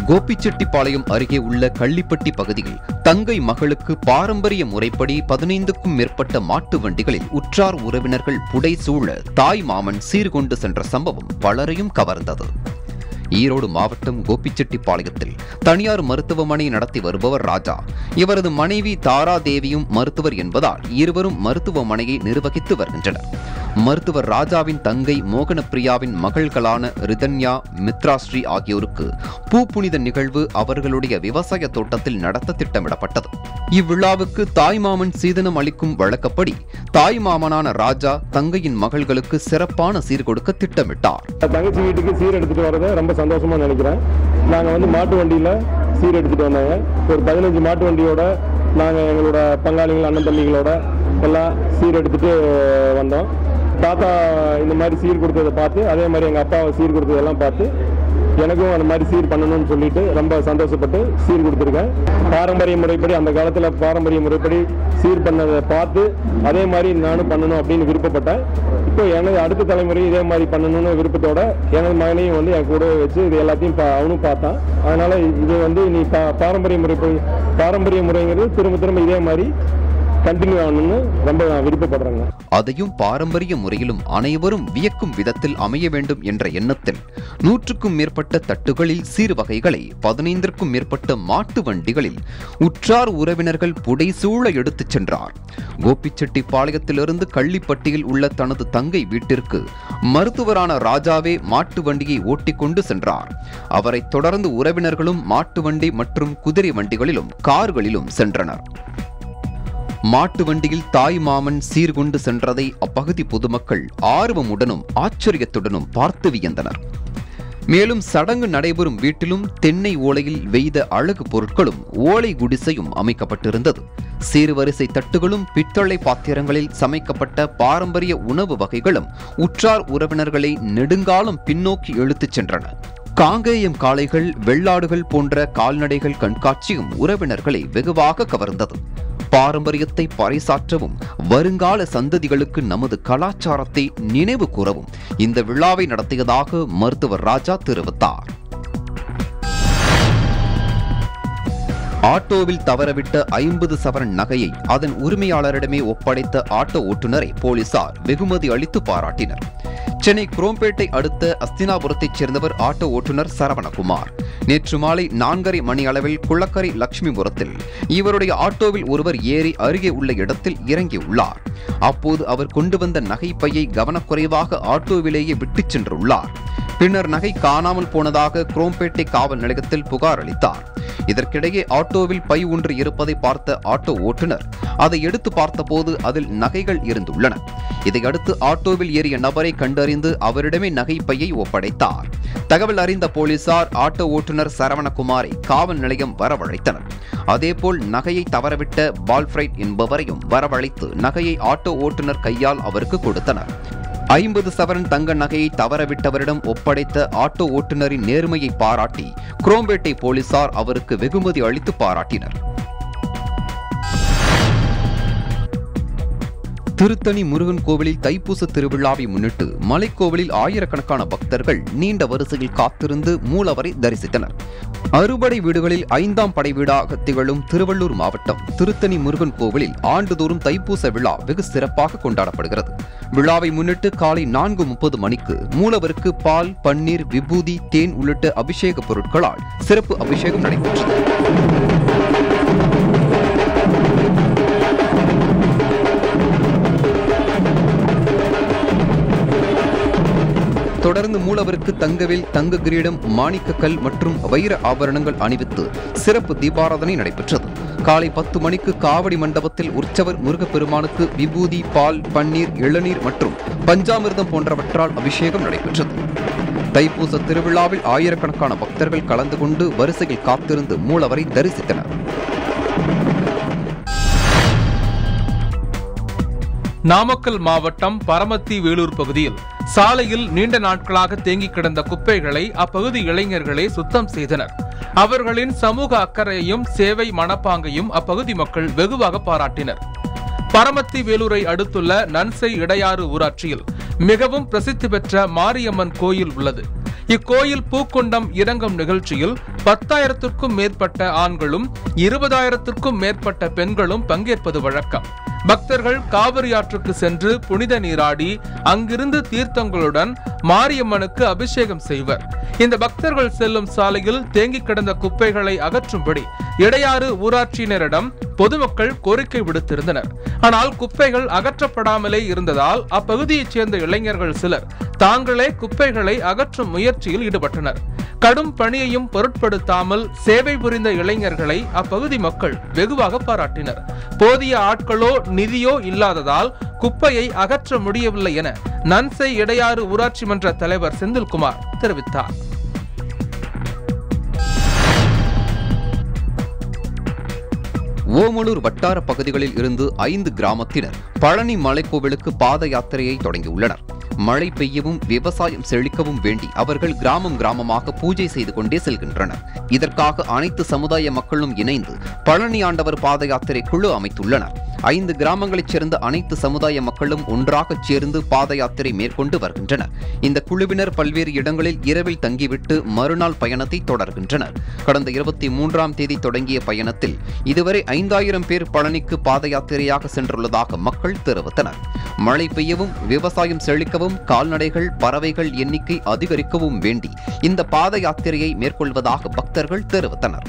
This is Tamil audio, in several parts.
கோபிச்செட்டிப்பாளையம் அருகே உள்ள கள்ளிப்பட்டி பகுதியில் தங்கை மகளுக்கு பாரம்பரிய முறைப்படி பதினைந்துக்கும் மேற்பட்ட மாட்டு வண்டிகளில் உற்றார் உறவினர்கள் புடைசூழ தாய் மாமன் சீர்கொண்டு சென்ற சம்பவம் பலரையும் கவர்ந்தது ஈரோடு மாவட்டம் கோபிச்செட்டிப்பாளையத்தில் தனியார் மருத்துவமனை நடத்தி வருபவர் ராஜா இவரது மனைவி தாரா தேவியும் மருத்துவர் என்பதால் இருவரும் மருத்துவமனையை நிர்வகித்து வருகின்றனர் மருத்துவர் ராஜாவின் தங்கை மோகனப்பிரியாவின் மகள்களான ரிதன்யா மித்ராஸ்ரீ ஆகியோருக்கு பூப்புனித நிகழ்வு அவர்களுடைய விவசாய தோட்டத்தில் நடத்த திட்டமிடப்பட்டது இவ்விழாவுக்கு தாய்மாமன் சீதனம் அளிக்கும் வழக்கப்படி தாய்மாமனான ராஜா தங்கையின் மகள்களுக்கு சிறப்பான சீர் கொடுக்க திட்டமிட்டார் தங்கச்சி வீட்டுக்கு சீர் எடுத்துட்டு வரதை ரொம்ப சந்தோஷமா நினைக்கிறேன் நாங்க வந்து மாட்டு வண்டியில சீர் எடுத்துட்டு வந்தாங்க ஒரு பதினஞ்சு மாட்டு வண்டியோட நாங்க எங்களோட பங்காளிகள் அண்ணன் தம்பிகளோட எல்லாம் சீர் எடுத்துட்டு வந்தோம் தாத்தா இந்த மாதிரி சீர் கொடுத்ததை பார்த்து அதே மாதிரி எங்க அப்பாவை சீர் கொடுத்ததெல்லாம் பார்த்து எனக்கும் அந்த மாதிரி சீர் பண்ணணும்னு சொல்லிட்டு ரொம்ப சந்தோஷப்பட்டு சீர் கொடுத்துருக்கேன் பாரம்பரிய முறைப்படி அந்த காலத்துல பாரம்பரிய முறைப்படி சீர் பண்ணதை பார்த்து அதே மாதிரி நானும் பண்ணணும் அப்படின்னு விருப்பப்பட்டேன் இப்போ எனது அடுத்த தலைமுறை இதே மாதிரி பண்ணணும்னு விருப்பத்தோட எனது மகனையும் வந்து என் கூட வச்சு இது எல்லாத்தையும் பா- அவனும் பார்த்தான் அதனால இது வந்து நீ பா- பாரம்பரிய முறைப்படி பாரம்பரிய முறைங்கிறது திரும்ப திரும்ப இதே மாதிரி கண்டினியூ ஆகணும்னு ரொம்ப நான் விருப்பப்படுறேங்க அதையும் பாரம்பரிய முறையிலும் அனைவரும் வியக்கும் விதத்தில் அமைய வேண்டும் என்ற எண்ணத்தில் நூற்றுக்கும் மேற்பட்ட தட்டுகளில் சீர் வகைகளை பதினைந்திற்கும் மேற்பட்ட மாட்டு வண்டிகளில் உற்றார் உறவினர்கள் புடைசூழ எடுத்துச் சென்றார் கோபிச்செட்டிப்பாளையத்திலிருந்து கள்ளிப்பட்டியில் உள்ள தனது தங்கை வீட்டிற்கு மருத்துவரான ராஜாவே மாட்டு வண்டியை ஓட்டிக்கொண்டு சென்றார் அவரைத் தொடர்ந்து உறவினர்களும் மாட்டு வண்டி மற்றும் குதிரை வண்டிகளிலும் கார்களிலும் சென்றனர் மாட்டு வண்டியில் தாய் மாமன் சீர்கொண்டு சென்றதை அப்பகுதி பொதுமக்கள் ஆர்வமுடனும் ஆச்சரியத்துடனும் பார்த்து வியந்தனர் மேலும் சடங்கு நடைபெறும் வீட்டிலும் தென்னை ஓலையில் வெய்த அழகு பொருட்களும் ஓலை குடிசையும் அமைக்கப்பட்டிருந்தது சீர்வரிசை தட்டுகளும் பித்தளை பாத்திரங்களில் சமைக்கப்பட்ட பாரம்பரிய உணவு வகைகளும் உற்றார் உறவினர்களை நெடுங்காலம் பின்னோக்கி இழுத்துச் சென்றன காங்கேயம் காளைகள் வெள்ளாடுகள் போன்ற கால்நடைகள் கண்காட்சியும் உறவினர்களை வெகுவாக கவர்ந்தது பாரம்பரியத்தை பறைசாற்றவும் வருங்கால சந்ததிகளுக்கு நமது கலாச்சாரத்தை நினைவு கூறவும் இந்த விழாவை நடத்தியதாக மருத்துவர் ராஜா தெரிவித்தார் ஆட்டோவில் தவறவிட்ட ஐம்பது சவரன் நகையை அதன் உரிமையாளரிடமே ஒப்படைத்த ஆட்டோ ஓட்டுநரை போலீசார் வெகுமதி அளித்து பாராட்டினர் சென்னை குரோம்பேட்டை அடுத்த அஸ்தினாபுரத்தைச் சேர்ந்தவர் ஆட்டோ ஓட்டுநர் சரவணகுமார் நேற்று மாலை நான்கரை மணி அளவில் குளக்கரை லட்சுமிபுரத்தில் இவருடைய ஆட்டோவில் ஒருவர் ஏறி அருகே உள்ள இடத்தில் இறங்கியுள்ளார் அப்போது அவர் கொண்டு வந்த நகைப்பையை கவனக்குறைவாக ஆட்டோவிலேயே விட்டுச் சென்றுள்ளார் பின்னர் நகை காணாமல் போனதாக குரோம்பேட்டை காவல் நிலையத்தில் புகார் அளித்தார் இதற்கிடையே ஆட்டோவில் பை ஒன்று இருப்பதை பார்த்த ஆட்டோ ஓட்டுநர் அதை எடுத்து பார்த்தபோது அதில் நகைகள் இருந்துள்ளன இதையடுத்து ஆட்டோவில் ஏறிய நபரை கண்டறிந்து அவரிடமே நகைப்பையை ஒப்படைத்தார் தகவல் அறிந்த போலீசார் ஆட்டோ ஓட்டுநர் சரவணகுமாரை காவல் நிலையம் வரவழைத்தனர் அதேபோல் நகையை தவறவிட்ட பால்ஃபிரைட் என்பவரையும் வரவழைத்து நகையை ஆட்டோ ஓட்டுநர் கையால் அவருக்கு கொடுத்தனர் ஐம்பது சவரன் தங்க நகையை தவறவிட்டவரிடம் ஒப்படைத்த ஆட்டோ ஓட்டுநரின் நேர்மையை பாராட்டி குரோம்பேட்டை போலீசார் அவருக்கு வெகுமதி அளித்து பாராட்டினர் திருத்தணி முருகன் கோவிலில் தைப்பூச திருவிழாவை முன்னிட்டு மலைக்கோவிலில் ஆயிரக்கணக்கான பக்தர்கள் நீண்ட வரிசையில் காத்திருந்து மூலவரை தரிசித்தனர் அறுபடை வீடுகளில் ஐந்தாம் படை வீடாக திகழும் திருவள்ளூர் மாவட்டம் திருத்தணி முருகன் கோவிலில் ஆண்டுதோறும் தைப்பூச விழா வெகு சிறப்பாக கொண்டாடப்படுகிறது விழாவை முன்னிட்டு காலை நான்கு முப்பது மணிக்கு மூலவருக்கு பால் பன்னீர் விபூதி தேன் உள்ளிட்ட அபிஷேக பொருட்களால் சிறப்பு அபிஷேகம் நடைபெற்றது தொடர்ந்து மூலவருக்கு தங்கவேல் தங்க கிரீடம் மாணிக்கக்கல் மற்றும் வைர ஆபரணங்கள் அணிவித்து சிறப்பு தீபாராதனை நடைபெற்றது காலை பத்து மணிக்கு காவடி மண்டபத்தில் உற்சவர் முருகப்பெருமானுக்கு விபூதி பால் பன்னீர் இளநீர் மற்றும் பஞ்சாமிர்தம் போன்றவற்றால் அபிஷேகம் நடைபெற்றது தைப்பூச திருவிழாவில் ஆயிரக்கணக்கான பக்தர்கள் கலந்து கொண்டு வரிசையில் காத்திருந்து மூலவரை தரிசித்தனர் நாமக்கல் மாவட்டம் பரமத்தி வேலூர் பகுதியில் சாலையில் நீண்ட நாட்களாக தேங்கி கிடந்த குப்பைகளை அப்பகுதி இளைஞர்களே சுத்தம் செய்தனர் அவர்களின் சமூக அக்கறையையும் சேவை மனப்பாங்கையும் அப்பகுதி மக்கள் வெகுவாக பாராட்டினர் பரமத்தி வேலூரை அடுத்துள்ள நன்சை இடையாறு ஊராட்சியில் மிகவும் பிரசித்தி பெற்ற மாரியம்மன் கோயில் உள்ளது இக்கோயில் பூக்குண்டம் இறங்கும் நிகழ்ச்சியில் பத்தாயிரத்திற்கும் மேற்பட்ட ஆண்களும் இருபதாயிரத்திற்கும் மேற்பட்ட பெண்களும் பங்கேற்பது வழக்கம் பக்தர்கள் காவிரி ஆற்றுக்கு சென்று புனித நீராடி அங்கிருந்து தீர்த்தங்களுடன் மாரியம்மனுக்கு அபிஷேகம் செய்வர் இந்த பக்தர்கள் செல்லும் சாலையில் தேங்கி கிடந்த குப்பைகளை அகற்றும்படி இடையாறு ஊராட்சியினரிடம் பொதுமக்கள் கோரிக்கை விடுத்திருந்தனர் ஆனால் குப்பைகள் அகற்றப்படாமலே இருந்ததால் அப்பகுதியைச் சேர்ந்த இளைஞர்கள் சிலர் தாங்களே குப்பைகளை அகற்றும் முயற்சியில் ஈடுபட்டனர் கடும் பணியையும் பொருட்படுத்தாமல் சேவை புரிந்த இளைஞர்களை அப்பகுதி மக்கள் வெகுவாக பாராட்டினர் போதிய ஆட்களோ நிதியோ இல்லாததால் குப்பையை அகற்ற முடியவில்லை என நன்சை இடையாறு ஊராட்சி மன்ற தலைவர் செந்தில்குமார் தெரிவித்தார் ஓமலூர் வட்டார பகுதிகளில் இருந்து ஐந்து கிராமத்தினர் பழனி மலைக்கோவிலுக்கு பாத யாத்திரையை தொடங்கியுள்ளனர் மழை பெய்யவும் விவசாயம் செழிக்கவும் வேண்டி அவர்கள் கிராமம் கிராமமாக பூஜை செய்து கொண்டே செல்கின்றனர் இதற்காக அனைத்து சமுதாய மக்களும் இணைந்து பழனி ஆண்டவர் பாத யாத்திரை குழு அமைத்துள்ளனர் ஐந்து கிராமங்களைச் சேர்ந்த அனைத்து சமுதாய மக்களும் ஒன்றாகச் சேர்ந்து பாத யாத்திரை மேற்கொண்டு வருகின்றனர் இந்த குழுவினர் பல்வேறு இடங்களில் இரவில் தங்கிவிட்டு மறுநாள் பயணத்தை தொடர்கின்றனர் கடந்த இருபத்தி மூன்றாம் தேதி தொடங்கிய பயணத்தில் இதுவரை ஐந்தாயிரம் பேர் பழனிக்கு பாத யாத்திரையாக சென்றுள்ளதாக மக்கள் தெரிவித்தனர் மழை பெய்யவும் விவசாயம் செழிக்கவும் கால்நடைகள் பறவைகள் எண்ணிக்கை அதிகரிக்கவும் வேண்டி இந்த பாத யாத்திரையை மேற்கொள்வதாக பக்தர்கள் தெரிவித்தனர்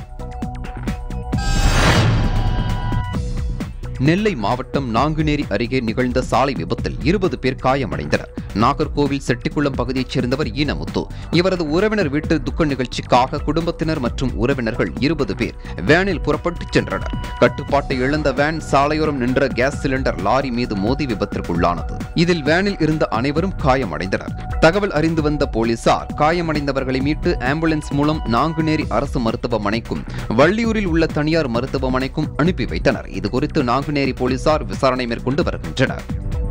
நெல்லை மாவட்டம் நாங்குநேரி அருகே நிகழ்ந்த சாலை விபத்தில் இருபது பேர் காயமடைந்தனர் நாகர்கோவில் செட்டிக்குளம் பகுதியைச் சேர்ந்தவர் ஈனமுத்து இவரது உறவினர் வீட்டு துக்க நிகழ்ச்சிக்காக குடும்பத்தினர் மற்றும் உறவினர்கள் இருபது பேர் வேனில் புறப்பட்டுச் சென்றனர் கட்டுப்பாட்டை இழந்த வேன் சாலையோரம் நின்ற கேஸ் சிலிண்டர் லாரி மீது மோதி விபத்திற்குள்ளானது இதில் வேனில் இருந்த அனைவரும் காயமடைந்தனர் தகவல் அறிந்து வந்த போலீசார் காயமடைந்தவர்களை மீட்டு ஆம்புலன்ஸ் மூலம் நாங்குநேரி அரசு மருத்துவமனைக்கும் வள்ளியூரில் உள்ள தனியார் மருத்துவமனைக்கும் அனுப்பி வைத்தனர் இதுகுறித்து நாங்குநேரி போலீசார் விசாரணை மேற்கொண்டு வருகின்றனர்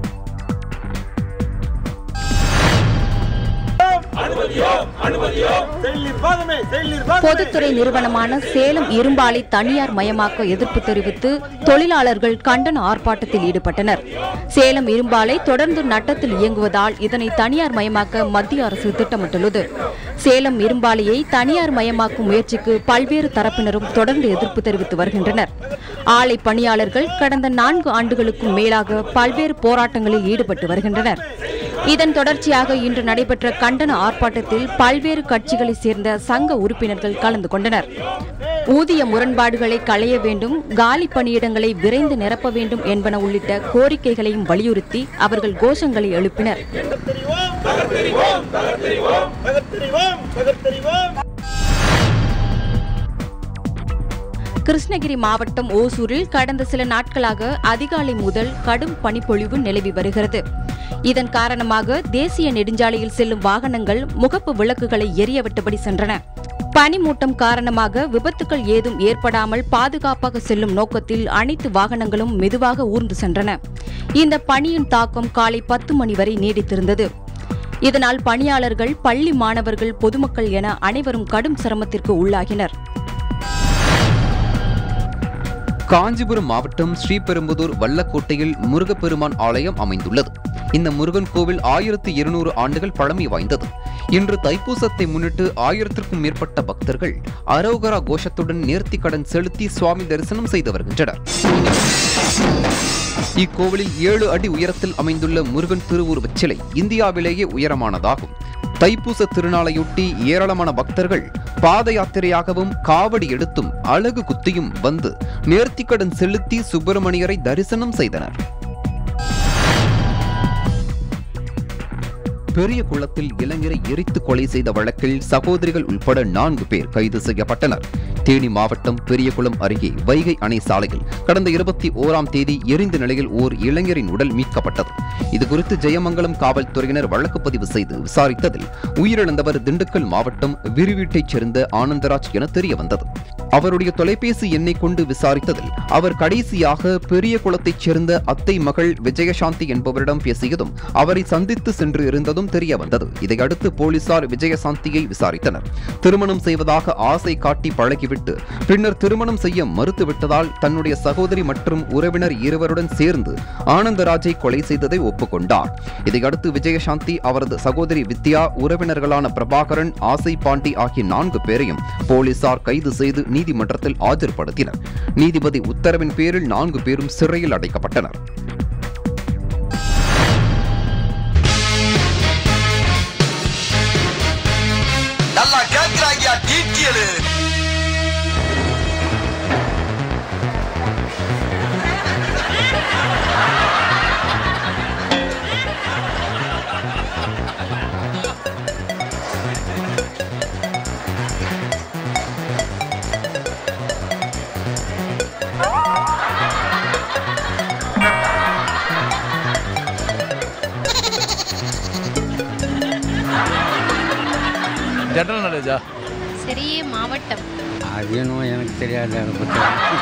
பொதுத்துறை நிறுவனமான சேலம் இரும்பாலை தனியார் மயமாக்க எதிர்ப்பு தெரிவித்து தொழிலாளர்கள் கண்டன ஆர்ப்பாட்டத்தில் ஈடுபட்டனர் சேலம் இரும்பாலை தொடர்ந்து நட்டத்தில் இயங்குவதால் இதனை தனியார் மயமாக்க மத்திய அரசு திட்டமிட்டுள்ளது சேலம் இரும்பாலையை தனியார் மயமாக்கும் முயற்சிக்கு பல்வேறு தரப்பினரும் தொடர்ந்து எதிர்ப்பு தெரிவித்து வருகின்றனர் ஆலை பணியாளர்கள் கடந்த நான்கு ஆண்டுகளுக்கும் மேலாக பல்வேறு போராட்டங்களில் ஈடுபட்டு வருகின்றனர் இதன் தொடர்ச்சியாக இன்று நடைபெற்ற கண்டன ஆர்ப்பாட்டத்தில் பல்வேறு கட்சிகளைச் சேர்ந்த சங்க உறுப்பினர்கள் கலந்து கொண்டனர் ஊதிய முரண்பாடுகளை களைய வேண்டும் காலி பணியிடங்களை விரைந்து நிரப்ப வேண்டும் என்பன உள்ளிட்ட கோரிக்கைகளையும் வலியுறுத்தி அவர்கள் கோஷங்களை எழுப்பினர் கிருஷ்ணகிரி மாவட்டம் ஓசூரில் கடந்த சில நாட்களாக அதிகாலை முதல் கடும் பனிப்பொழிவு நிலவி வருகிறது இதன் காரணமாக தேசிய நெடுஞ்சாலையில் செல்லும் வாகனங்கள் முகப்பு விளக்குகளை எரியவிட்டபடி சென்றன பனிமூட்டம் காரணமாக விபத்துக்கள் ஏதும் ஏற்படாமல் பாதுகாப்பாக செல்லும் நோக்கத்தில் அனைத்து வாகனங்களும் மெதுவாக ஊர்ந்து சென்றன இந்த பனியின் தாக்கம் காலை பத்து மணி வரை நீடித்திருந்தது இதனால் பணியாளர்கள் பள்ளி மாணவர்கள் பொதுமக்கள் என அனைவரும் கடும் சிரமத்திற்கு உள்ளாகினர் காஞ்சிபுரம் மாவட்டம் ஸ்ரீபெரும்புதூர் வல்லக்கோட்டையில் முருகப்பெருமான் ஆலயம் அமைந்துள்ளது இந்த முருகன் கோவில் ஆயிரத்தி இருநூறு ஆண்டுகள் பழமை வாய்ந்தது இன்று தைப்பூசத்தை முன்னிட்டு ஆயிரத்திற்கும் மேற்பட்ட பக்தர்கள் அரோகரா கோஷத்துடன் நேர்த்தி கடன் செலுத்தி சுவாமி தரிசனம் செய்து வருகின்றனர் இக்கோவிலில் ஏழு அடி உயரத்தில் அமைந்துள்ள முருகன் திருவுருவச் சிலை இந்தியாவிலேயே உயரமானதாகும் தைப்பூச திருநாளையொட்டி ஏராளமான பக்தர்கள் பாத யாத்திரையாகவும் காவடி எடுத்தும் அழகு குத்தியும் வந்து நேர்த்திக்கடன் செலுத்தி சுப்பிரமணியரை தரிசனம் செய்தனர் பெரிய குளத்தில் இளைஞரை எரித்து கொலை செய்த வழக்கில் சகோதரிகள் உட்பட நான்கு பேர் கைது செய்யப்பட்டனர் தேனி மாவட்டம் பெரியகுளம் அருகே வைகை அணை சாலையில் கடந்த இருபத்தி ஓராம் தேதி எரிந்த நிலையில் ஓர் இளைஞரின் உடல் மீட்கப்பட்டது இதுகுறித்து ஜெயமங்கலம் காவல்துறையினர் வழக்கு பதிவு செய்து விசாரித்ததில் உயிரிழந்தவர் திண்டுக்கல் மாவட்டம் விரிவீட்டைச் சேர்ந்த ஆனந்தராஜ் என தெரிய வந்தது அவருடைய தொலைபேசி எண்ணை கொண்டு விசாரித்ததில் அவர் கடைசியாக பெரிய குளத்தைச் சேர்ந்த அத்தை மகள் விஜயசாந்தி என்பவரிடம் பேசியதும் அவரை சந்தித்து சென்று இருந்ததும் தெரிய வந்தது இதையடுத்து போலீசார் விஜயசாந்தியை விசாரித்தனர் திருமணம் செய்வதாக ஆசை காட்டி பழகிவிட்டு செய்துவிட்டு பின்னர் திருமணம் செய்ய மறுத்துவிட்டதால் தன்னுடைய சகோதரி மற்றும் உறவினர் இருவருடன் சேர்ந்து ஆனந்தராஜை கொலை செய்ததை ஒப்புக்கொண்டார் இதையடுத்து விஜயசாந்தி அவரது சகோதரி வித்யா உறவினர்களான பிரபாகரன் ஆசை பாண்டி ஆகிய நான்கு பேரையும் போலீசார் கைது செய்து நீதிமன்றத்தில் ஆஜர்படுத்தினர் நீதிபதி உத்தரவின் பேரில் நான்கு பேரும் சிறையில் அடைக்கப்பட்டனர் நல்லா கேட்கிறாங்க டீட்டியலு ஜெனரல் நாலேஜா சிறிய மாவட்டம் அது என்னமோ எனக்கு தெரியாது அதை பற்றி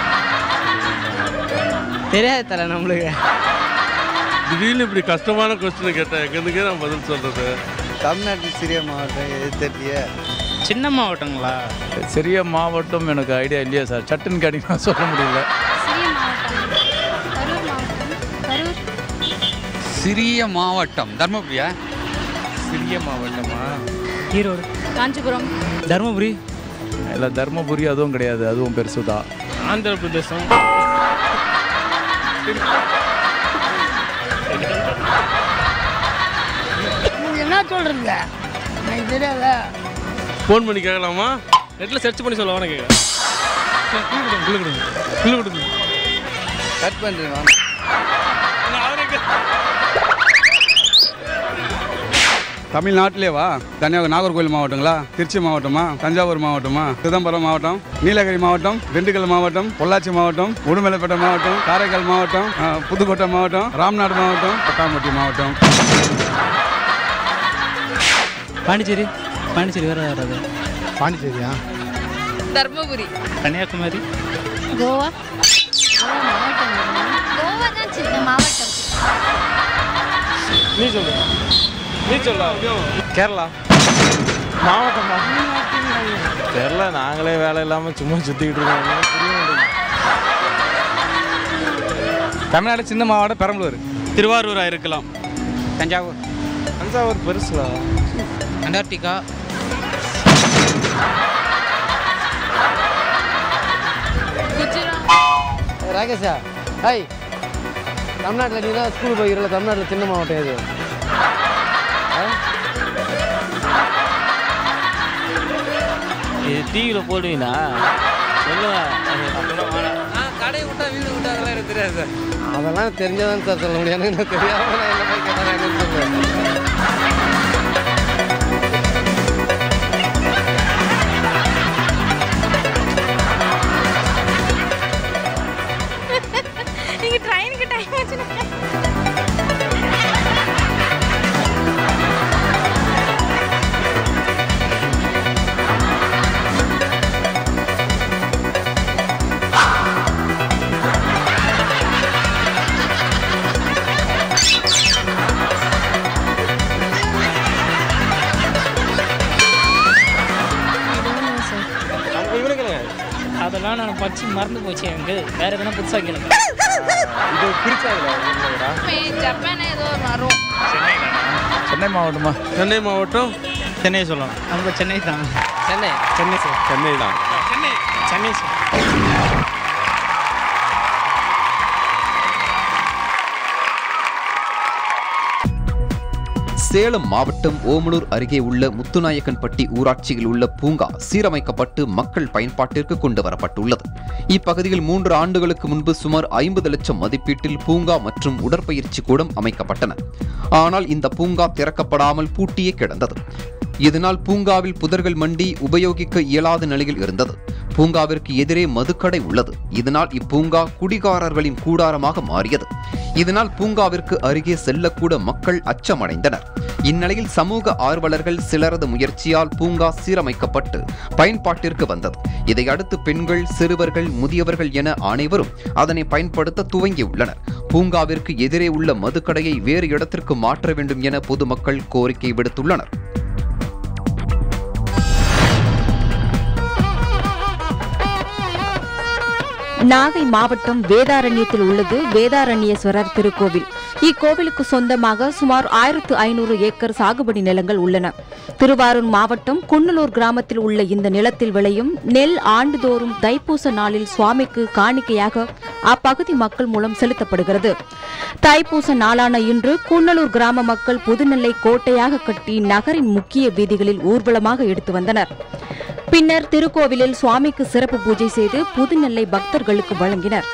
தெரியாது தலை நம்மளுக்கு திடீர்னு இப்படி கஷ்டமான கொஸ்டின் கேட்டேன் எங்கேருந்துக்கே நான் பதில் சொல்றது தமிழ்நாட்டில் சிறிய மாவட்டம் எது தெரியல சின்ன மாவட்டங்களா சிறிய மாவட்டம் எனக்கு ஐடியா இல்லையா சார் சட்டுன்னு கேட்டிங்கன்னா சொல்ல முடியல சிறிய மாவட்டம் கரூர் மாவட்டம் கரூர் சிறிய மாவட்டம் தர்மபுரியா சிறிய மாவட்டமா ஈரோடு காஞ்சிபுரம் தர்மபுரி இல்லை தர்மபுரி அதுவும் கிடையாது அதுவும் பெருசு தான் ஆந்திர பிரதேசம் என்ன சொல்றீங்க எனக்கு தெரியாத ஃபோன் பண்ணி கேட்கலாமா நெட்டில் சர்ச் பண்ணி சொல்ல உனக்கு கிளு கொடுங்க கிளு கொடுங்க கட் பண்ணுறேன் தமிழ்நாட்டிலேவா கன்னியாகுமரி நாகர்கோவில் மாவட்டங்களா திருச்சி மாவட்டமா தஞ்சாவூர் மாவட்டமா சிதம்பரம் மாவட்டம் நீலகிரி மாவட்டம் திண்டுக்கல் மாவட்டம் பொள்ளாச்சி மாவட்டம் உடுமலைப்பேட்டை மாவட்டம் காரைக்கால் மாவட்டம் அஹ், புதுக்கோட்டை மாவட்டம் ராம்நாடு மாவட்டம் பட்டாம்பட்டி மாவட்டம் பாண்டிச்சேரி பாண்டிச்சேரி வேறு வராது பாண்டிச்சேரியா தர்மபுரி கன்னியாகுமரி கோவா கோவா மாவட்டம் வருமா? கோவா தான் சின்ன மாவட்டம் நீ சொல்லு நீ சொல்ல கேரளா மாவட்டமா தெரில நாங்களே வேலை இல்லாமல் சும்மா சுற்றிக்கிட்டு இருக்கோம் தமிழ்நாடு சின்ன மாவட்டம் பெரம்பலூர் திருவாரூரா இருக்கலாம் தஞ்சாவூர் தஞ்சாவூர் பெருசுலா அண்டார்டிகா ராகேஷா ஹாய் தமிழ்நாட்டில் நீ தான் ஸ்கூல் போய்க்கிறல தமிழ்நாட்டில் சின்ன மாவட்டம் எது இது டிவியில் போடுவீங்களா சொல்லுவேன் கடை விட்டா வீடு விட்டா அதெல்லாம் எனக்கு தெரியாது சார் அதெல்லாம் தெரிஞ்சதான் சார் சொல்ல முடியும் எனக்கு தெரியாம நான் என்ன போய் கேட்டால் என்னன்னு சொல்லுவேன் நீங்க ட்ரெயினுக்கு டைம் வச்சுருக்கேன் இவனுக்குங்க அதெல்லாம் நான் படிச்சு மறந்து போச்சு எனக்கு வேற எதனா புதுசாக கேளுங்க இது பிரிச்சாங்களா ஜப்பான் ஏதோ வரும் சென்னை மாவட்டமா சென்னை மாவட்டம் சென்னை சொல்லலாம் நம்ம சென்னை தான் சென்னை சென்னை சார் சென்னை தான் சென்னை சென்னை சார் சேலம் மாவட்டம் ஓமலூர் அருகே உள்ள முத்துநாயக்கன்பட்டி ஊராட்சியில் உள்ள பூங்கா சீரமைக்கப்பட்டு மக்கள் பயன்பாட்டிற்கு கொண்டு வரப்பட்டுள்ளது இப்பகுதியில் மூன்று ஆண்டுகளுக்கு முன்பு சுமார் ஐம்பது லட்சம் மதிப்பீட்டில் பூங்கா மற்றும் உடற்பயிற்சி கூடம் அமைக்கப்பட்டன ஆனால் இந்த பூங்கா திறக்கப்படாமல் பூட்டியே கிடந்தது இதனால் பூங்காவில் புதர்கள் மண்டி உபயோகிக்க இயலாத நிலையில் இருந்தது பூங்காவிற்கு எதிரே மதுக்கடை உள்ளது இதனால் இப்பூங்கா குடிகாரர்களின் கூடாரமாக மாறியது இதனால் பூங்காவிற்கு அருகே செல்லக்கூட மக்கள் அச்சமடைந்தனர் இந்நிலையில் சமூக ஆர்வலர்கள் சிலரது முயற்சியால் பூங்கா சீரமைக்கப்பட்டு பயன்பாட்டிற்கு வந்தது இதையடுத்து பெண்கள் சிறுவர்கள் முதியவர்கள் என அனைவரும் அதனை பயன்படுத்த துவங்கியுள்ளனர் பூங்காவிற்கு எதிரே உள்ள மதுக்கடையை வேறு இடத்திற்கு மாற்ற வேண்டும் என பொதுமக்கள் கோரிக்கை விடுத்துள்ளனர் நாகை மாவட்டம் வேதாரண்யத்தில் உள்ளது வேதாரண்யேஸ்வரர் திருக்கோவில் இக்கோவிலுக்கு சொந்தமாக சுமார் ஆயிரத்து ஐநூறு ஏக்கர் சாகுபடி நிலங்கள் உள்ளன திருவாரூர் மாவட்டம் குன்னலூர் கிராமத்தில் உள்ள இந்த நிலத்தில் விளையும் நெல் ஆண்டுதோறும் தைப்பூச நாளில் சுவாமிக்கு காணிக்கையாக அப்பகுதி மக்கள் மூலம் செலுத்தப்படுகிறது தைப்பூச நாளான இன்று குன்னலூர் கிராம மக்கள் புதுநெல்லை கோட்டையாக கட்டி நகரின் முக்கிய வீதிகளில் ஊர்வலமாக எடுத்து வந்தனர் பின்னர் திருக்கோவிலில் சுவாமிக்கு சிறப்பு பூஜை செய்து புதுநெல்லை பக்தர்களுக்கு வழங்கினர்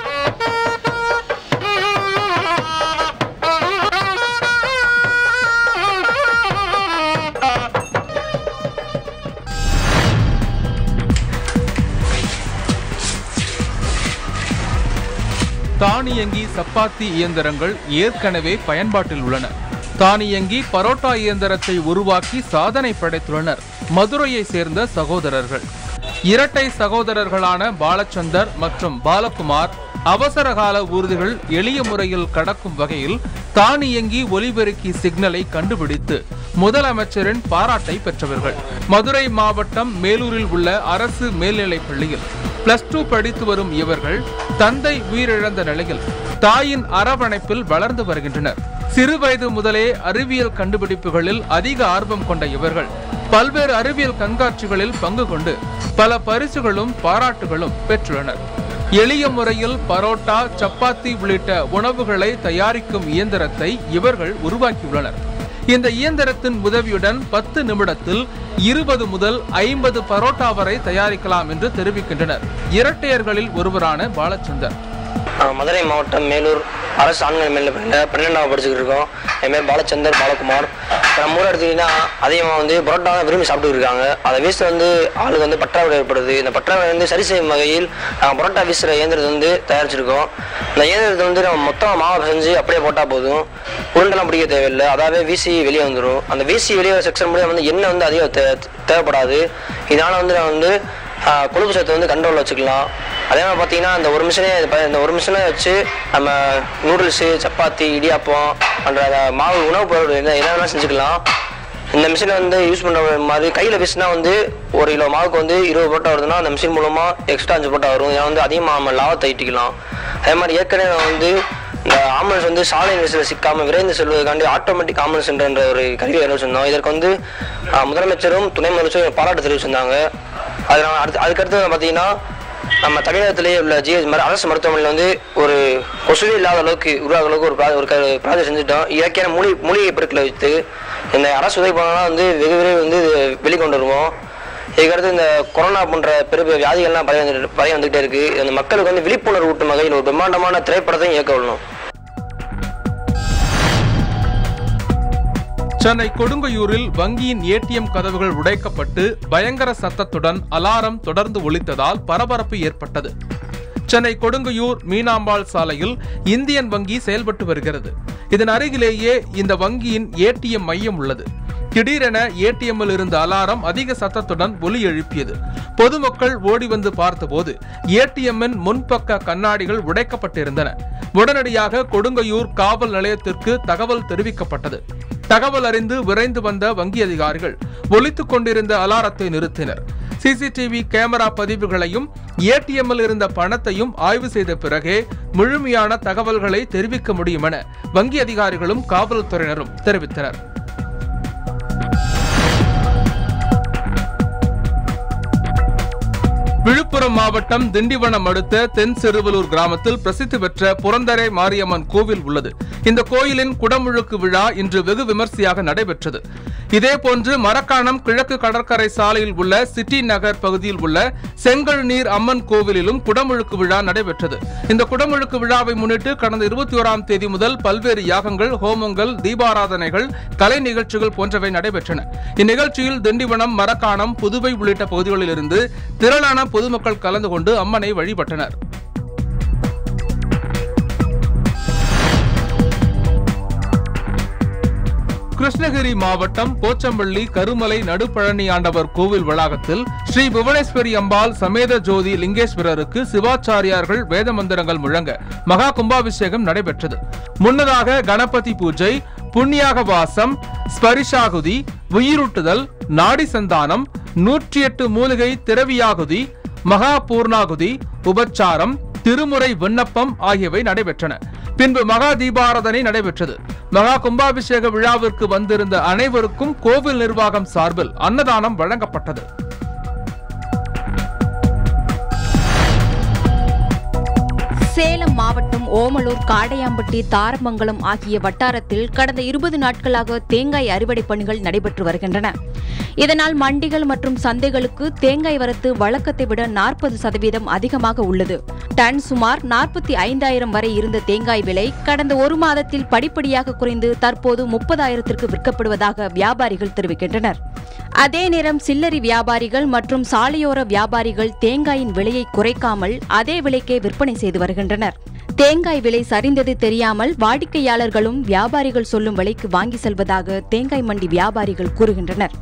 தானியங்கி சப்பாத்தி இயந்திரங்கள் ஏற்கனவே பயன்பாட்டில் உள்ளன தானியங்கி பரோட்டா இயந்திரத்தை உருவாக்கி சாதனை படைத்துள்ளனர் மதுரையை சேர்ந்த சகோதரர்கள் இரட்டை சகோதரர்களான பாலச்சந்தர் மற்றும் பாலகுமார் அவசரகால ஊர்திகள் எளிய முறையில் கடக்கும் வகையில் தானியங்கி ஒலிபெருக்கி சிக்னலை கண்டுபிடித்து முதலமைச்சரின் பாராட்டை பெற்றவர்கள் மதுரை மாவட்டம் மேலூரில் உள்ள அரசு மேல்நிலைப் பள்ளியில் பிளஸ் டூ படித்து வரும் இவர்கள் தந்தை உயிரிழந்த நிலையில் தாயின் அரவணைப்பில் வளர்ந்து வருகின்றனர் சிறுவயது முதலே அறிவியல் கண்டுபிடிப்புகளில் அதிக ஆர்வம் கொண்ட இவர்கள் பல்வேறு அறிவியல் கண்காட்சிகளில் பங்கு கொண்டு பல பரிசுகளும் பாராட்டுகளும் பெற்றுள்ளனர் எளிய முறையில் பரோட்டா சப்பாத்தி உள்ளிட்ட உணவுகளை தயாரிக்கும் இயந்திரத்தை இவர்கள் உருவாக்கியுள்ளனர் இந்த இயந்திரத்தின் உதவியுடன் பத்து நிமிடத்தில் இருபது முதல் ஐம்பது பரோட்டா வரை தயாரிக்கலாம் என்று தெரிவிக்கின்றனர் இரட்டையர்களில் ஒருவரான பாலச்சந்தர் ஆஹ் மதுரை மாவட்டம் மேலூர் அரசு ஆண்கள் மேல பள்ளியில் பன்னெண்டாவது படிச்சுக்கிட்டு இருக்கோம் என் பேர் பாலச்சந்தர் பாலகுமார் இப்போ நம்ம ஊர் எடுத்துக்கிட்டிங்கன்னா அதிகமாக வந்து பரோட்டா தான் விரும்பி சாப்பிட்டு இருக்காங்க அதை வீசில் வந்து ஆளுக்கு வந்து பற்றாக்குறை ஏற்படுது இந்த பற்றாக்குறை வந்து சரி செய்யும் வகையில் நாங்கள் பரோட்டா வீசுகிற இயந்திரத்தை வந்து தயாரிச்சிருக்கோம் இந்த இயந்திரத்தை வந்து நம்ம மொத்தமாக மாவை செஞ்சு அப்படியே போட்டால் போதும் உருண்டெல்லாம் பிடிக்க தேவையில்லை அதாவது வீசி வெளியே வந்துடும் அந்த வீசி வெளியே வர செக்ஷன் மூலியம் வந்து எண்ணெய் வந்து அதிகம் தே தேவைப்படாது இதனால் வந்து நான் வந்து ஆஹ் கொழுப்பு சத்தை வந்து கண்ட்ரோலில் வச்சுக்கலாம் அதே மாதிரி பார்த்தீங்கன்னா இந்த ஒரு மிஷினே இந்த ஒரு மிஷினை வச்சு நம்ம நூடுல்ஸு சப்பாத்தி இடியாப்பம் பண்ணுற மாவு உணவுப் பொருள் என்ன என்ன வேணாலும் செஞ்சுக்கலாம் இந்த மிஷினை வந்து யூஸ் பண்ணுற மாதிரி கையில் வீசினா வந்து ஒரு கிலோ மாவுக்கு வந்து இருபது போட்டா வருதுன்னா அந்த மிஷின் மூலமாக எக்ஸ்ட்ரா அஞ்சு போட்டா வரும் இதை வந்து அதிகமாக நம்ம லாபத்தை ஈட்டிக்கலாம் அதே மாதிரி ஏற்கனவே நான் வந்து இந்த ஆம்புலன்ஸ் வந்து சாலை நெரிசலில் சிக்காமல் விரைந்து செல்வதற்காண்டி ஆட்டோமேட்டிக் ஆம்புலன்ஸ் என்ற ஒரு கருவி அறிவிச்சிருந்தோம் இதற்கு வந்து ஆஹ், முதலமைச்சரும் துணை முதலமைச்சரும் பாராட்டு தெரிவிச்சிருந்தாங்க அது நான் அடுத்து அதுக்கடுத்து பார்த்தீங்கன்னா நம்ம தமிழகத்திலேயே உள்ள ஜிஹெச் மரு அரசு மருத்துவமனையில் வந்து ஒரு கொசுவே இல்லாத அளவுக்கு உருவாக அளவுக்கு ஒரு ப்ரா- ஒரு ப்ராஜெக்ட் செஞ்சுட்டோம் இயற்கையான மூலி மூலிகை பொருட்களை வைத்து இந்த அரசு உதவி பண்ணலாம் வந்து வெகு விரைவில் வந்து இது வெளிக்கொண்டு வருவோம் இதுக்கடுத்து இந்த கொரோனா போன்ற பெரிய பெரிய வியாதிகள்லாம் பரவி வந்துட்டு பரவி வந்துகிட்டே இருக்கு இந்த மக்களுக்கு வந்து விழிப்புணர்வு ஊட்டும் வகையில் ஒரு பிரம்மாண்டமான திரைப்படத்தையும் இயக்க விடணும் சென்னை கொடுங்கையூரில் வங்கியின் ஏடிஎம் கதவுகள் உடைக்கப்பட்டு பயங்கர சத்தத்துடன் அலாரம் தொடர்ந்து ஒலித்ததால் பரபரப்பு ஏற்பட்டது சென்னை கொடுங்கையூர் மீனாம்பாள் சாலையில் இந்தியன் வங்கி செயல்பட்டு வருகிறது இதன் அருகிலேயே இந்த வங்கியின் ஏடிஎம் மையம் உள்ளது திடீரென ஏடிஎம்மில் இருந்த அலாரம் அதிக சத்தத்துடன் ஒலி எழுப்பியது பொதுமக்கள் ஓடி வந்து பார்த்தபோது ஏடிஎம்மின் முன்பக்க கண்ணாடிகள் உடைக்கப்பட்டிருந்தன உடனடியாக கொடுங்கையூர் காவல் நிலையத்திற்கு தகவல் தெரிவிக்கப்பட்டது தகவல் அறிந்து விரைந்து வந்த வங்கி அதிகாரிகள் ஒலித்துக் கொண்டிருந்த அலாரத்தை நிறுத்தினர் சிசிடிவி கேமரா பதிவுகளையும் ஏடிஎம்மில் இருந்த பணத்தையும் ஆய்வு செய்த பிறகே முழுமையான தகவல்களை தெரிவிக்க முடியும் என வங்கி அதிகாரிகளும் காவல்துறையினரும் தெரிவித்தனர் விழுப்புரம் மாவட்டம் திண்டிவனம் அடுத்த தென் சிறுவலூர் கிராமத்தில் பிரசித்தி பெற்ற புரந்தரை மாரியம்மன் கோவில் உள்ளது இந்த கோயிலின் குடமுழுக்கு விழா இன்று வெகு விமர்சையாக நடைபெற்றது இதேபோன்று மரக்காணம் கிழக்கு கடற்கரை சாலையில் உள்ள சிட்டி நகர் பகுதியில் உள்ள செங்கல் நீர் அம்மன் கோவிலிலும் குடமுழுக்கு விழா நடைபெற்றது இந்த குடமுழுக்கு விழாவை முன்னிட்டு கடந்த இருபத்தி ஓராம் தேதி முதல் பல்வேறு யாகங்கள் ஹோமங்கள் தீபாராதனைகள் கலை நிகழ்ச்சிகள் போன்றவை நடைபெற்றன இந்நிகழ்ச்சியில் திண்டிவனம் மரக்காணம் புதுவை உள்ளிட்ட பகுதிகளில் இருந்து திரளான பொதுமக்கள் கலந்து கொண்டு அம்மனை வழிபட்டனர் கிருஷ்ணகிரி மாவட்டம் போச்சம்பள்ளி கருமலை நடுப்பழனி ஆண்டவர் கோவில் வளாகத்தில் ஸ்ரீ புவனேஸ்வரி அம்பாள் சமேத ஜோதி லிங்கேஸ்வரருக்கு சிவாச்சாரியார்கள் வேத மந்திரங்கள் முழங்க மகா கும்பாபிஷேகம் நடைபெற்றது முன்னதாக கணபதி பூஜை புண்ணியாக வாசம் ஸ்பரிஷாகுதி உயிரூட்டுதல் நாடி சந்தானம் நூற்றி எட்டு மூலிகை திரவியாகுதி மகா பூர்ணாகுதி உபச்சாரம் திருமுறை விண்ணப்பம் ஆகியவை நடைபெற்றன பின்பு மகா தீபாராதனை நடைபெற்றது மகா கும்பாபிஷேக விழாவிற்கு வந்திருந்த அனைவருக்கும் கோவில் நிர்வாகம் சார்பில் அன்னதானம் வழங்கப்பட்டது சேலம் மாவட்டம் ஓமலூர் காடையாம்பட்டி தாரமங்கலம் ஆகிய வட்டாரத்தில் கடந்த இருபது நாட்களாக தேங்காய் அறுவடை பணிகள் நடைபெற்று வருகின்றன இதனால் மண்டிகள் மற்றும் சந்தைகளுக்கு தேங்காய் வரத்து வழக்கத்தை விட நாற்பது சதவீதம் அதிகமாக உள்ளது டன் சுமார் நாற்பத்தி ஐந்தாயிரம் வரை இருந்த தேங்காய் விலை கடந்த ஒரு மாதத்தில் படிப்படியாக குறைந்து தற்போது முப்பதாயிரத்திற்கு விற்கப்படுவதாக வியாபாரிகள் தெரிவிக்கின்றனர் அதே நேரம் சில்லறை வியாபாரிகள் மற்றும் சாலையோர வியாபாரிகள் தேங்காயின் விலையை குறைக்காமல் அதே விலைக்கே விற்பனை செய்து வருகின்றனர் தேங்காய் விலை சரிந்தது தெரியாமல் வாடிக்கையாளர்களும் வியாபாரிகள் சொல்லும் விலைக்கு வாங்கி செல்வதாக தேங்காய் மண்டி வியாபாரிகள் கூறுகின்றனர்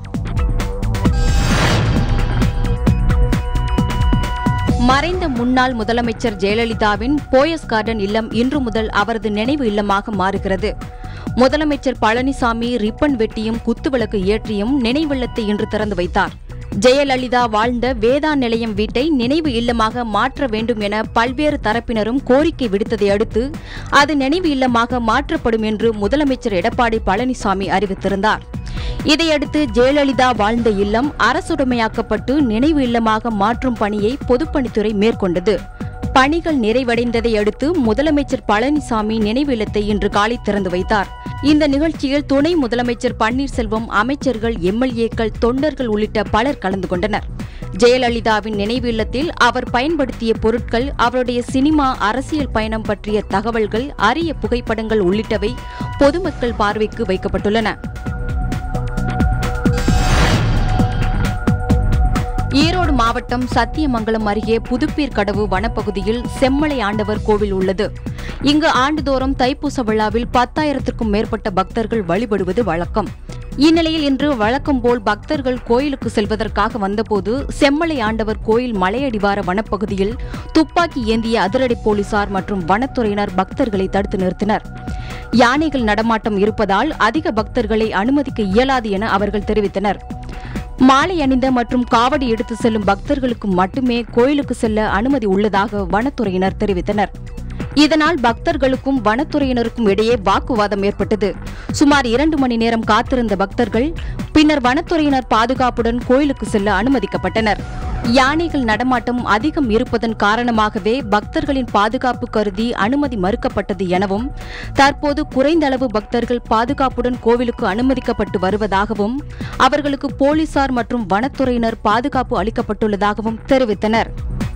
மறைந்த முன்னாள் முதலமைச்சர் ஜெயலலிதாவின் போயஸ் கார்டன் இல்லம் இன்று முதல் அவரது நினைவு இல்லமாக மாறுகிறது முதலமைச்சர் பழனிசாமி ரிப்பன் வெட்டியும் குத்துவிளக்கு ஏற்றியும் நினைவில்லத்தை இன்று திறந்து வைத்தார் ஜெயலலிதா வாழ்ந்த வேதா நிலையம் வீட்டை நினைவு இல்லமாக மாற்ற வேண்டும் என பல்வேறு தரப்பினரும் கோரிக்கை விடுத்ததை அடுத்து அது நினைவு இல்லமாக மாற்றப்படும் என்று முதலமைச்சர் எடப்பாடி பழனிசாமி அறிவித்திருந்தார் இதையடுத்து ஜெயலலிதா வாழ்ந்த இல்லம் அரசுடைமையாக்கப்பட்டு நினைவு இல்லமாக மாற்றும் பணியை பொதுப்பணித்துறை மேற்கொண்டது பணிகள் நிறைவடைந்ததை அடுத்து முதலமைச்சர் பழனிசாமி நினைவு இல்லத்தை இன்று காலை திறந்து வைத்தார் இந்த நிகழ்ச்சியில் துணை முதலமைச்சர் பன்னீர்செல்வம் அமைச்சர்கள் எம்எல்ஏக்கள் தொண்டர்கள் உள்ளிட்ட பலர் கலந்து கொண்டனர் ஜெயலலிதாவின் நினைவு இல்லத்தில் அவர் பயன்படுத்திய பொருட்கள் அவருடைய சினிமா அரசியல் பயணம் பற்றிய தகவல்கள் அரிய புகைப்படங்கள் உள்ளிட்டவை பொதுமக்கள் பார்வைக்கு வைக்கப்பட்டுள்ளன ஈரோடு மாவட்டம் சத்தியமங்கலம் அருகே புதுப்பீர் கடவு வனப்பகுதியில் செம்மலை ஆண்டவர் கோவில் உள்ளது இங்கு ஆண்டுதோறும் தைப்பூச விழாவில் பத்தாயிரத்திற்கும் மேற்பட்ட பக்தர்கள் வழிபடுவது வழக்கம் இந்நிலையில் இன்று வழக்கம் போல் பக்தர்கள் கோயிலுக்கு செல்வதற்காக வந்தபோது செம்மலை ஆண்டவர் கோயில் மலையடிவார வனப்பகுதியில் துப்பாக்கி ஏந்திய அதிரடி போலீசார் மற்றும் வனத்துறையினர் பக்தர்களை தடுத்து நிறுத்தினர் யானைகள் நடமாட்டம் இருப்பதால் அதிக பக்தர்களை அனுமதிக்க இயலாது என அவர்கள் தெரிவித்தனர் மாலை அணிந்த மற்றும் காவடி எடுத்து செல்லும் பக்தர்களுக்கு மட்டுமே கோயிலுக்கு செல்ல அனுமதி உள்ளதாக வனத்துறையினர் தெரிவித்தனர் இதனால் பக்தர்களுக்கும் வனத்துறையினருக்கும் இடையே வாக்குவாதம் ஏற்பட்டது சுமார் இரண்டு மணி நேரம் காத்திருந்த பக்தர்கள் பின்னர் வனத்துறையினர் பாதுகாப்புடன் கோயிலுக்கு செல்ல அனுமதிக்கப்பட்டனர் யானைகள் நடமாட்டம் அதிகம் இருப்பதன் காரணமாகவே பக்தர்களின் பாதுகாப்பு கருதி அனுமதி மறுக்கப்பட்டது எனவும் தற்போது குறைந்த அளவு பக்தர்கள் பாதுகாப்புடன் கோவிலுக்கு அனுமதிக்கப்பட்டு வருவதாகவும் அவர்களுக்கு போலீசார் மற்றும் வனத்துறையினர் பாதுகாப்பு அளிக்கப்பட்டுள்ளதாகவும் தெரிவித்தனர்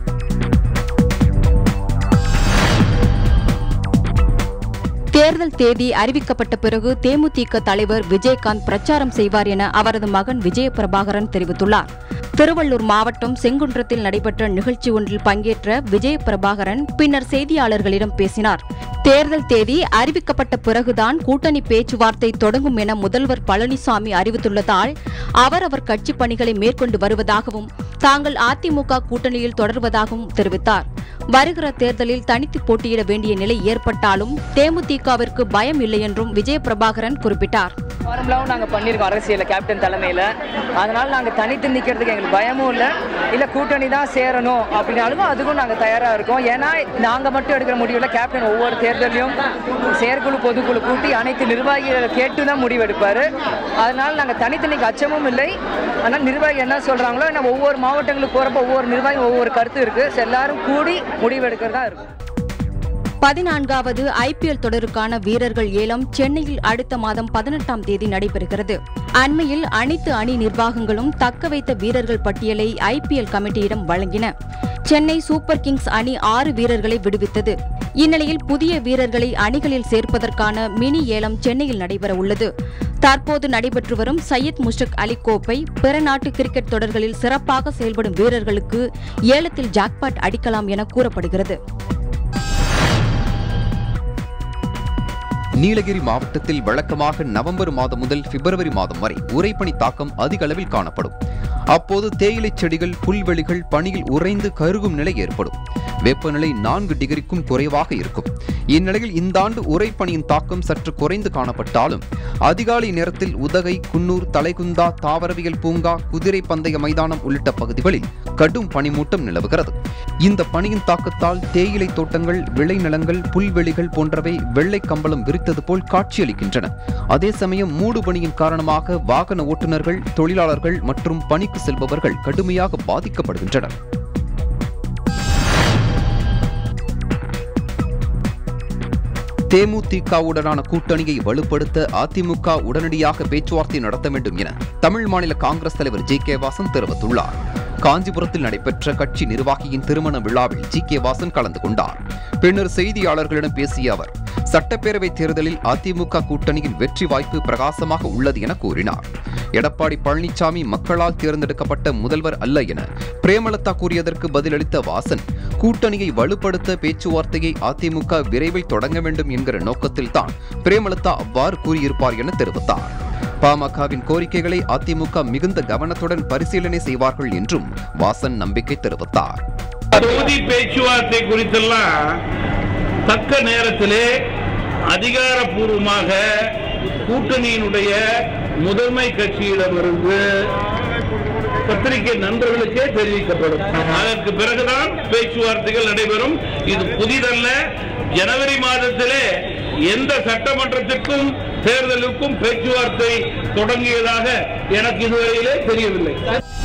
தேர்தல் தேதி அறிவிக்கப்பட்ட பிறகு தேமுதிக தலைவர் விஜயகாந்த் பிரச்சாரம் செய்வார் என அவரது மகன் விஜய பிரபாகரன் தெரிவித்துள்ளார் திருவள்ளூர் மாவட்டம் செங்குன்றத்தில் நடைபெற்ற நிகழ்ச்சி ஒன்றில் பங்கேற்ற விஜய பிரபாகரன் பின்னர் செய்தியாளர்களிடம் பேசினார் தேர்தல் தேதி அறிவிக்கப்பட்ட பிறகுதான் கூட்டணி பேச்சுவார்த்தை தொடங்கும் என முதல்வர் பழனிசாமி அறிவித்துள்ளதால் அவர் அவர் கட்சி பணிகளை மேற்கொண்டு வருவதாகவும் தாங்கள் அதிமுக கூட்டணியில் தொடர்வதாகவும் தெரிவித்தார் வருகிற தேர்தலில் தனித்து போட்டியிட வேண்டிய நிலை ஏற்பட்டாலும் தேமுதிகவிற்கு பயம் இல்லை என்றும் விஜய பிரபாகரன் குறிப்பிட்டார் ஃபார்முலாவும் நாங்கள் பண்ணியிருக்கோம் அரசியலில் கேப்டன் தலைமையில் அதனால் நாங்கள் தனித்து நிற்கிறதுக்கு எங்களுக்கு பயமும் இல்லை இல்லை கூட்டணி தான் சேரணும் அப்படின்னாலும் அதுக்கும் நாங்கள் தயாராக இருக்கோம் ஏன்னா நாங்கள் மட்டும் எடுக்கிற முடிவில் கேப்டன் ஒவ்வொரு தேர்தலையும் செயற்குழு பொதுக்குழு கூட்டி அனைத்து நிர்வாகிகளை கேட்டு தான் முடிவெடுப்பார் அதனால் நாங்கள் தனித்து நிற்க அச்சமும் இல்லை ஆனால் நிர்வாகி என்ன சொல்கிறாங்களோ நம்ம ஒவ்வொரு மாவட்டங்களுக்கு போகிறப்ப ஒவ்வொரு நிர்வாகி ஒவ்வொரு கருத்து இருக்குது எல்லாரும் கூடி முடிவெடுக்கிறதா இருக்கும் பதினான்காவது ஐபிஎல் தொடருக்கான வீரர்கள் ஏலம் சென்னையில் அடுத்த மாதம் பதினெட்டாம் தேதி நடைபெறுகிறது அண்மையில் அனைத்து அணி நிர்வாகங்களும் தக்க வைத்த வீரர்கள் பட்டியலை ஐபிஎல் கமிட்டியிடம் வழங்கின சென்னை சூப்பர் கிங்ஸ் அணி ஆறு வீரர்களை விடுவித்தது இந்நிலையில் புதிய வீரர்களை அணிகளில் சேர்ப்பதற்கான மினி ஏலம் சென்னையில் நடைபெற உள்ளது தற்போது நடைபெற்று வரும் சையத் முஷ்டக் அலி கோப்பை பிற நாட்டு கிரிக்கெட் தொடர்களில் சிறப்பாக செயல்படும் வீரர்களுக்கு ஏலத்தில் ஜாக்பாட் அடிக்கலாம் என கூறப்படுகிறது நீலகிரி மாவட்டத்தில் வழக்கமாக நவம்பர் மாதம் முதல் பிப்ரவரி மாதம் வரை உறைபனி தாக்கம் அதிக அளவில் காணப்படும் அப்போது தேயிலை செடிகள் புல்வெளிகள் பனியில் உறைந்து கருகும் நிலை ஏற்படும் வெப்பநிலை நான்கு டிகிரிக்கும் குறைவாக இருக்கும் இந்நிலையில் இந்த ஆண்டு உரைப்பனியின் தாக்கம் சற்று குறைந்து காணப்பட்டாலும் அதிகாலை நேரத்தில் உதகை குன்னூர் தலைகுந்தா தாவரவியல் பூங்கா குதிரை பந்தய மைதானம் உள்ளிட்ட பகுதிகளில் கடும் பனிமூட்டம் நிலவுகிறது இந்த பனியின் தாக்கத்தால் தேயிலை தோட்டங்கள் விளைநிலங்கள் புல்வெளிகள் போன்றவை வெள்ளை கம்பளம் விரித்தது போல் காட்சியளிக்கின்றன அதே சமயம் மூடு பனியின் காரணமாக வாகன ஓட்டுநர்கள் தொழிலாளர்கள் மற்றும் பணிக்கு செல்பவர்கள் கடுமையாக பாதிக்கப்படுகின்றனர் தேமுதிகவுடனான கூட்டணியை வலுப்படுத்த அதிமுக உடனடியாக பேச்சுவார்த்தை நடத்த வேண்டும் என தமிழ் மாநில காங்கிரஸ் தலைவர் ஜி கே வாசன் தெரிவித்துள்ளார் காஞ்சிபுரத்தில் நடைபெற்ற கட்சி நிர்வாகியின் திருமண விழாவில் ஜி கே வாசன் கலந்து கொண்டார் பின்னர் செய்தியாளர்களிடம் பேசிய அவர் சட்டப்பேரவை தேர்தலில் அதிமுக கூட்டணியின் வெற்றி வாய்ப்பு பிரகாசமாக உள்ளது என கூறினார் எடப்பாடி பழனிசாமி மக்களால் தேர்ந்தெடுக்கப்பட்ட முதல்வர் அல்ல என பிரேமலதா கூறியதற்கு பதிலளித்த வாசன் கூட்டணியை வலுப்படுத்த பேச்சுவார்த்தையை அதிமுக விரைவில் தொடங்க வேண்டும் என்கிற நோக்கத்தில்தான் பிரேமலதா அவ்வாறு கூறியிருப்பார் என தெரிவித்தார் பாமகவின் கோரிக்கைகளை அதிமுக மிகுந்த கவனத்துடன் பரிசீலனை செய்வார்கள் என்றும் வாசன் நம்பிக்கை தெரிவித்தார் தொகுதி பேச்சுவார்த்தை குறித்தெல்லாம் தக்க நேரத்திலே அதிகாரப்பூர்வமாக கூட்டணியினுடைய முதன்மை கட்சியிடமிருந்து பத்திரிகை நண்பர்களுக்கே தெரிவிக்கப்படும் அதற்கு பிறகுதான் பேச்சுவார்த்தைகள் நடைபெறும் இது புதிதல்ல ஜனவரி மாதத்திலே எந்த சட்டமன்றத்திற்கும் தேர்தலுக்கும் பேச்சுவார்த்தை தொடங்கியதாக எனக்கு இதுவரையிலே தெரியவில்லை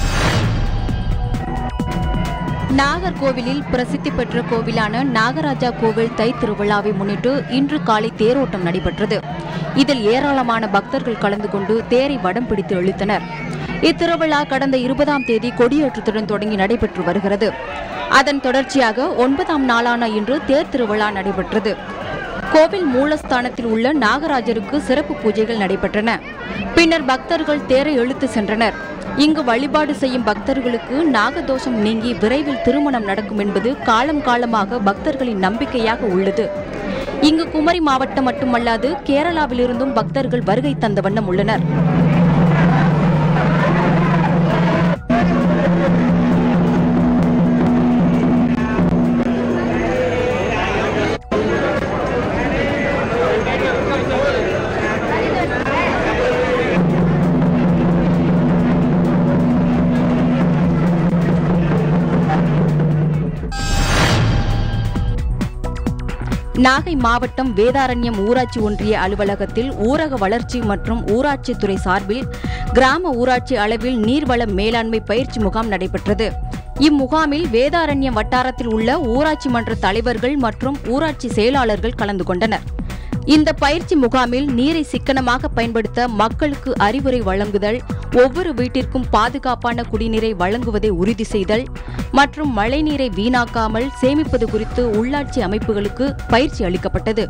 நாகர்கோவிலில் பிரசித்தி பெற்ற கோவிலான நாகராஜா கோவில் தை திருவிழாவை முன்னிட்டு இன்று காலை தேரோட்டம் நடைபெற்றது இதில் ஏராளமான பக்தர்கள் கலந்து கொண்டு தேரை வடம் பிடித்து இழுத்தனர் இத்திருவிழா கடந்த இருபதாம் தேதி கொடியேற்றத்துடன் தொடங்கி நடைபெற்று வருகிறது அதன் தொடர்ச்சியாக ஒன்பதாம் நாளான இன்று தேர் திருவிழா நடைபெற்றது கோவில் மூலஸ்தானத்தில் உள்ள நாகராஜருக்கு சிறப்பு பூஜைகள் நடைபெற்றன பின்னர் பக்தர்கள் தேரை இழுத்து சென்றனர் இங்கு வழிபாடு செய்யும் பக்தர்களுக்கு நாகதோஷம் நீங்கி விரைவில் திருமணம் நடக்கும் என்பது காலம் காலமாக பக்தர்களின் நம்பிக்கையாக உள்ளது இங்கு குமரி மாவட்டம் மட்டுமல்லாது கேரளாவிலிருந்தும் பக்தர்கள் வருகை தந்த வண்ணம் உள்ளனர் நாகை மாவட்டம் வேதாரண்யம் ஊராட்சி ஒன்றிய அலுவலகத்தில் ஊரக வளர்ச்சி மற்றும் ஊராட்சித்துறை சார்பில் கிராம ஊராட்சி அளவில் நீர்வள மேலாண்மை பயிற்சி முகாம் நடைபெற்றது இம்முகாமில் வேதாரண்யம் வட்டாரத்தில் உள்ள ஊராட்சி மன்ற தலைவர்கள் மற்றும் ஊராட்சி செயலாளர்கள் கலந்து கொண்டனர் இந்த பயிற்சி முகாமில் நீரை சிக்கனமாக பயன்படுத்த மக்களுக்கு அறிவுரை வழங்குதல் ஒவ்வொரு வீட்டிற்கும் பாதுகாப்பான குடிநீரை வழங்குவதை உறுதி செய்தல் மற்றும் மழைநீரை வீணாக்காமல் சேமிப்பது குறித்து உள்ளாட்சி அமைப்புகளுக்கு பயிற்சி அளிக்கப்பட்டது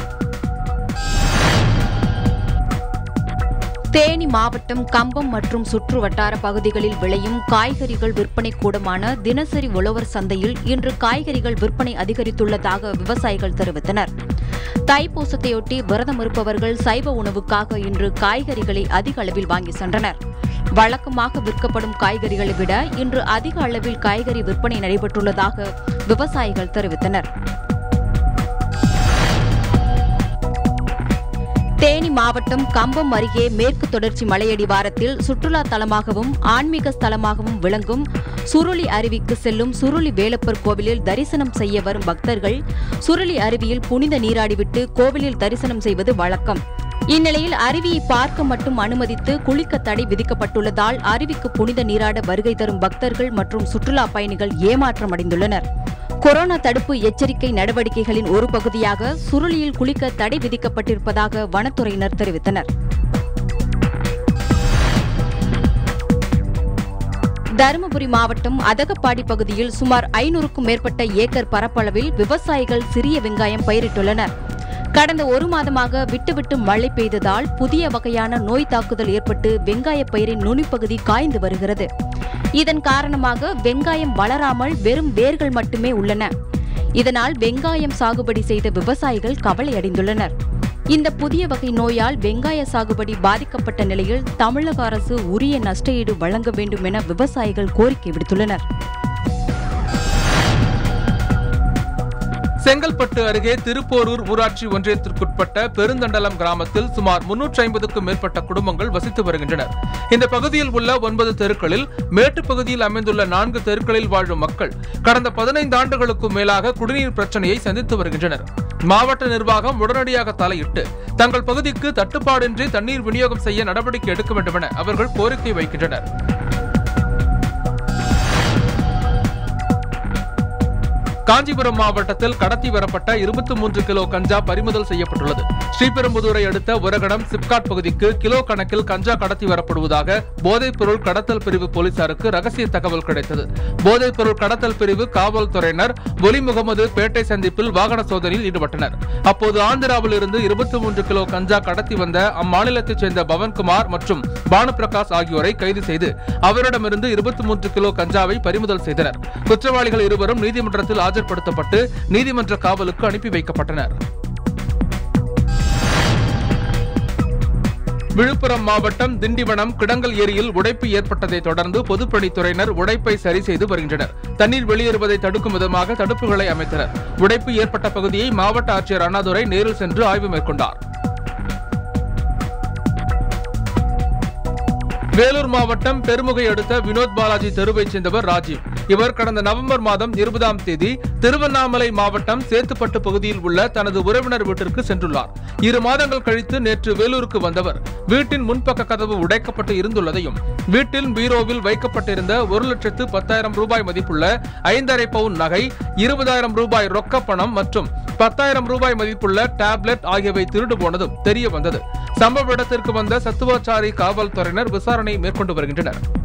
தேனி மாவட்டம் கம்பம் மற்றும் சுற்று வட்டார பகுதிகளில் விளையும் காய்கறிகள் விற்பனை கூடமான தினசரி உழவர் சந்தையில் இன்று காய்கறிகள் விற்பனை அதிகரித்துள்ளதாக விவசாயிகள் தெரிவித்தனர் தைப்பூசத்தையொட்டி விரதம் இருப்பவர்கள் சைவ உணவுக்காக இன்று காய்கறிகளை அதிக அளவில் வாங்கி சென்றனர் வழக்கமாக விற்கப்படும் காய்கறிகளை விட இன்று அதிக அளவில் காய்கறி விற்பனை நடைபெற்றுள்ளதாக விவசாயிகள் தெரிவித்தனர் தேனி மாவட்டம் கம்பம் அருகே மேற்கு தொடர்ச்சி மலையடிவாரத்தில் சுற்றுலா தலமாகவும் ஆன்மீக ஸ்தலமாகவும் விளங்கும் சுருளி அருவிக்கு செல்லும் சுருளி வேலப்பர் கோவிலில் தரிசனம் செய்ய வரும் பக்தர்கள் சுருளி அருவியில் புனித நீராடிவிட்டு கோவிலில் தரிசனம் செய்வது வழக்கம் இந்நிலையில் அருவியை பார்க்க மட்டும் அனுமதித்து குளிக்க தடை விதிக்கப்பட்டுள்ளதால் அருவிக்கு புனித நீராட வருகை தரும் பக்தர்கள் மற்றும் சுற்றுலா பயணிகள் ஏமாற்றமடைந்துள்ளனர் கொரோனா தடுப்பு எச்சரிக்கை நடவடிக்கைகளின் ஒரு பகுதியாக சுருளியில் குளிக்க தடை விதிக்கப்பட்டிருப்பதாக வனத்துறையினர் தெரிவித்தனர் தருமபுரி மாவட்டம் அதகப்பாடி பகுதியில் சுமார் ஐநூறுக்கும் மேற்பட்ட ஏக்கர் பரப்பளவில் விவசாயிகள் சிறிய வெங்காயம் பயிரிட்டுள்ளனர் கடந்த ஒரு மாதமாக விட்டுவிட்டு மழை பெய்ததால் புதிய வகையான நோய் தாக்குதல் ஏற்பட்டு வெங்காய பயிரின் நுனிப்பகுதி காய்ந்து வருகிறது இதன் காரணமாக வெங்காயம் வளராமல் வெறும் வேர்கள் மட்டுமே உள்ளன இதனால் வெங்காயம் சாகுபடி செய்த விவசாயிகள் கவலையடைந்துள்ளனர் இந்த புதிய வகை நோயால் வெங்காய சாகுபடி பாதிக்கப்பட்ட நிலையில் தமிழக அரசு உரிய நஷ்டஈடு வழங்க வேண்டும் என விவசாயிகள் கோரிக்கை விடுத்துள்ளனர் செங்கல்பட்டு அருகே திருப்போரூர் ஊராட்சி ஒன்றியத்திற்குட்பட்ட பெருந்தண்டலம் கிராமத்தில் சுமார் முன்னூற்றி ஐம்பதுக்கும் மேற்பட்ட குடும்பங்கள் வசித்து வருகின்றனர் இந்த பகுதியில் உள்ள ஒன்பது தெருக்களில் மேட்டுப் பகுதியில் அமைந்துள்ள நான்கு தெருக்களில் வாழும் மக்கள் கடந்த பதினைந்து ஆண்டுகளுக்கும் மேலாக குடிநீர் பிரச்சனையை சந்தித்து வருகின்றனர் மாவட்ட நிர்வாகம் உடனடியாக தலையிட்டு தங்கள் பகுதிக்கு தட்டுப்பாடின்றி தண்ணீர் விநியோகம் செய்ய நடவடிக்கை எடுக்க வேண்டும் என அவர்கள் கோரிக்கை வைக்கின்றனர் காஞ்சிபுரம் மாவட்டத்தில் கடத்தி வரப்பட்ட இருபத்தி மூன்று கிலோ கஞ்சா பறிமுதல் செய்யப்பட்டுள்ளது ஸ்ரீபெரும்புதூரை அடுத்த உரகடம் சிப்காட் பகுதிக்கு கிலோ கணக்கில் கஞ்சா கடத்தி வரப்படுவதாக போதைப் பொருள் கடத்தல் பிரிவு போலீசாருக்கு ரகசிய தகவல் கிடைத்தது போதைப் பொருள் கடத்தல் பிரிவு காவல்துறையினர் ஒலி முகமது பேட்டை சந்திப்பில் வாகன சோதனையில் ஈடுபட்டனர் அப்போது ஆந்திராவில் இருந்து இருபத்தி மூன்று கிலோ கஞ்சா கடத்தி வந்த அம்மாநிலத்தைச் சேர்ந்த பவன்குமார் மற்றும் பானுபிரகாஷ் ஆகியோரை கைது செய்து அவரிடமிருந்து இருபத்தி மூன்று கிலோ கஞ்சாவை பறிமுதல் செய்தனர் குற்றவாளிகள் இருவரும் நீதிமன்றத்தில் ஆஜர்படுத்தப்பட்டு நீதிமன்ற காவலுக்கு அனுப்பி வைக்கப்பட்டனர் விழுப்புரம் மாவட்டம் திண்டிவனம் கிடங்கல் ஏரியில் உடைப்பு ஏற்பட்டதை தொடர்ந்து பொதுப்பணித்துறையினர் உடைப்பை சரி செய்து வருகின்றனர் தண்ணீர் வெளியேறுவதை தடுக்கும் விதமாக தடுப்புகளை அமைத்தனர் உடைப்பு ஏற்பட்ட பகுதியை மாவட்ட ஆட்சியர் அண்ணாதுரை நேரில் சென்று ஆய்வு மேற்கொண்டார் வேலூர் மாவட்டம் பெருமுகை அடுத்த வினோத் பாலாஜி தெருவைச் சேர்ந்தவர் ராஜீவ் இவர் கடந்த நவம்பர் மாதம் இருபதாம் தேதி திருவண்ணாமலை மாவட்டம் சேத்துப்பட்டு பகுதியில் உள்ள தனது உறவினர் வீட்டிற்கு சென்றுள்ளார் இரு மாதங்கள் கழித்து நேற்று வேலூருக்கு வந்தவர் வீட்டின் முன்பக்க கதவு உடைக்கப்பட்டு இருந்துள்ளதையும் வீட்டில் பீரோவில் வைக்கப்பட்டிருந்த ஒரு லட்சத்து பத்தாயிரம் ரூபாய் மதிப்புள்ள ஐந்தரை பவுன் நகை இருபதாயிரம் ரூபாய் ரொக்க பணம் மற்றும் பத்தாயிரம் ரூபாய் மதிப்புள்ள டேப்லெட் ஆகியவை திருடு போனதும் தெரிய வந்தது சம்பவ இடத்திற்கு வந்த சத்துவாச்சாரி காவல்துறையினர் விசாரணை மேற்கொண்டு வருகின்றனர்